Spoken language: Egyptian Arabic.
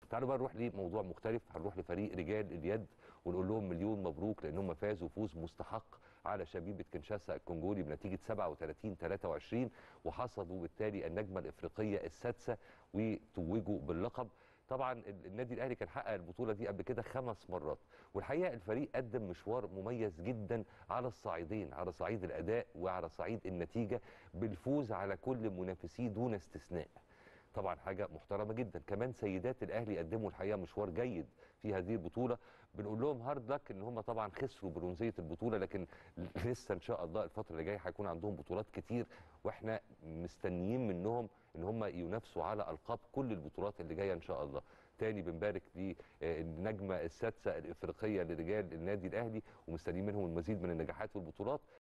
تعالوا بقى نروح لموضوع مختلف هنروح لفريق رجال اليد ونقول لهم مليون مبروك لان هم فازوا فوز مستحق على شبيبه كنشاسا الكونجولي بنتيجه 37 23 وحصدوا بالتالي النجمه الافريقيه السادسه وتوجوا باللقب طبعا النادي الاهلي كان حقق البطوله دي قبل كده خمس مرات والحقيقه الفريق قدم مشوار مميز جدا على الصعيدين على صعيد الاداء وعلى صعيد النتيجه بالفوز على كل منافسيه دون استثناء طبعا حاجه محترمه جدا كمان سيدات الاهلي قدموا الحقيقه مشوار جيد في هذه البطوله بنقول لهم هارد لك ان هم طبعا خسروا برونزيه البطوله لكن لسه ان شاء الله الفتره اللي جايه هيكون عندهم بطولات كتير واحنا مستنيين منهم ان هم ينافسوا على القاب كل البطولات اللي جايه ان شاء الله تاني بنبارك للنجمه السادسه الافريقيه لرجال النادي الاهلي ومستنيين منهم المزيد من النجاحات والبطولات